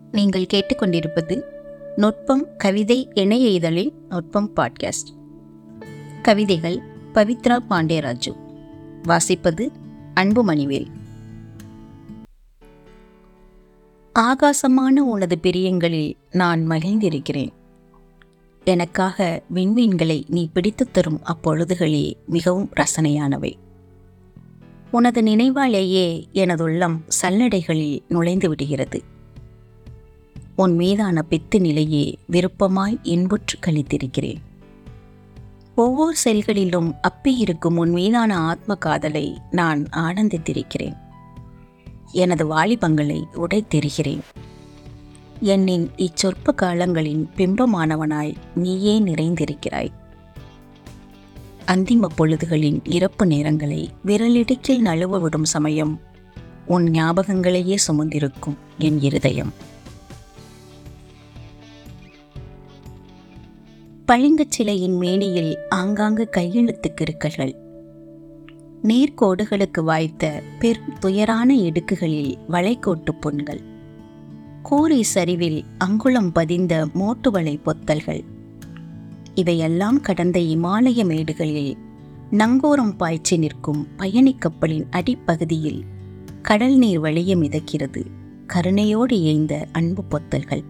நீங்கள் கேட்டுக்கொண்டிருப்பது நுட்பம் கவிதை இணைய இதழின் நுட்பம் பாட்காஸ்ட் கவிதைகள் பவித்ரா பாண்டியராஜு வாசிப்பது அன்புமணிவேல் ஆகாசமான உனது பிரியங்களில் நான் மகிழ்ந்திருக்கிறேன் எனக்காக விண்மீன்களை நீ பிடித்துத் தரும் அப்பொழுதுகளே மிகவும் ரசனையானவை உனது நினைவாலேயே எனது உள்ளம் சல்லடைகளில் நுழைந்து விடுகிறது உன் மீதான பித்து நிலையே விருப்பமாய் இன்புற்று கழித்திருக்கிறேன் ஒவ்வொரு செல்களிலும் அப்பியிருக்கும் உன் மீதான ஆத்ம காதலை நான் ஆனந்தித்திருக்கிறேன் எனது வாலிபங்களை உடைத்தெறிகிறேன் என்னின் இச்சொற்ப காலங்களின் பிம்பமானவனாய் நீயே நிறைந்திருக்கிறாய் அந்திம பொழுதுகளின் இறப்பு நேரங்களை விரலிடுக்கில் நழுவ விடும் சமயம் உன் ஞாபகங்களையே சுமந்திருக்கும் என் இருதயம் பளிங்குச் சிலையின் மேனியில் ஆங்காங்கு கையெழுத்து கிறுக்கல்கள் நேர்கோடுகளுக்கு வாய்த்த பெரும் துயரான இடுக்குகளில் வளைக்கோட்டு புண்கள் கூரை சரிவில் அங்குளம் பதிந்த மோட்டுவளை பொத்தல்கள் இவையெல்லாம் கடந்த இமாலய மேடுகளில் நங்கோரம் பாய்ச்சி நிற்கும் பயணிக் கப்பலின் அடிப்பகுதியில் கடல் நீர் வழிய மிதக்கிறது கருணையோடு ஏய்ந்த அன்பு பொத்தல்கள்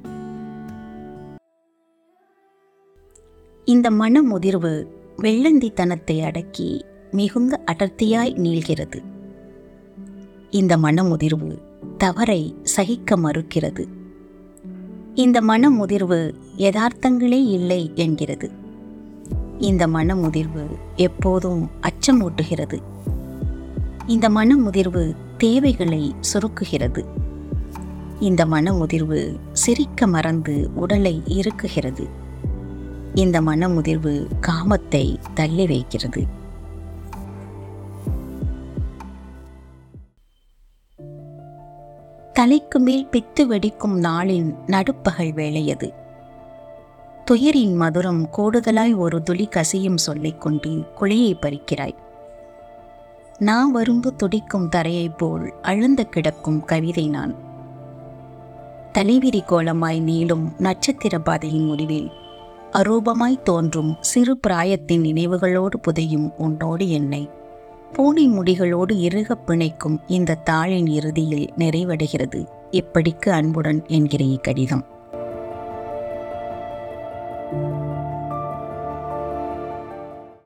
இந்த மன முதிர்வு வெள்ளந்தித்தனத்தை அடக்கி மிகுந்த அடர்த்தியாய் நீள்கிறது இந்த மனமுதிர்வு தவறை சகிக்க மறுக்கிறது இந்த மனமுதிர்வு யதார்த்தங்களே இல்லை என்கிறது இந்த மனமுதிர்வு எப்போதும் அச்சமூட்டுகிறது இந்த மனமுதிர்வு தேவைகளை சுருக்குகிறது இந்த மனமுதிர்வு சிரிக்க மறந்து உடலை இறுக்குகிறது இந்த மனமுதிர்வு காமத்தை தள்ளி வைக்கிறது தலைக்கு மேல் பித்து வெடிக்கும் நாளின் நடுப்பகல் வேளையது துயரின் மதுரம் கூடுதலாய் ஒரு துளி கசியும் சொல்லிக் கொண்டு குழியை பறிக்கிறாய் நான் வரும்பு துடிக்கும் தரையைப் போல் அழுந்த கிடக்கும் கவிதை நான் தலைவிரி கோலமாய் நீளும் நட்சத்திர பாதையின் முடிவில் அரூபமாய் தோன்றும் சிறு பிராயத்தின் நினைவுகளோடு புதையும் உன்னோடு என்னை பூனை முடிகளோடு இறுக பிணைக்கும் இந்த தாளின் இறுதியில் நிறைவடைகிறது இப்படிக்கு அன்புடன் என்கிற இக்கடிதம்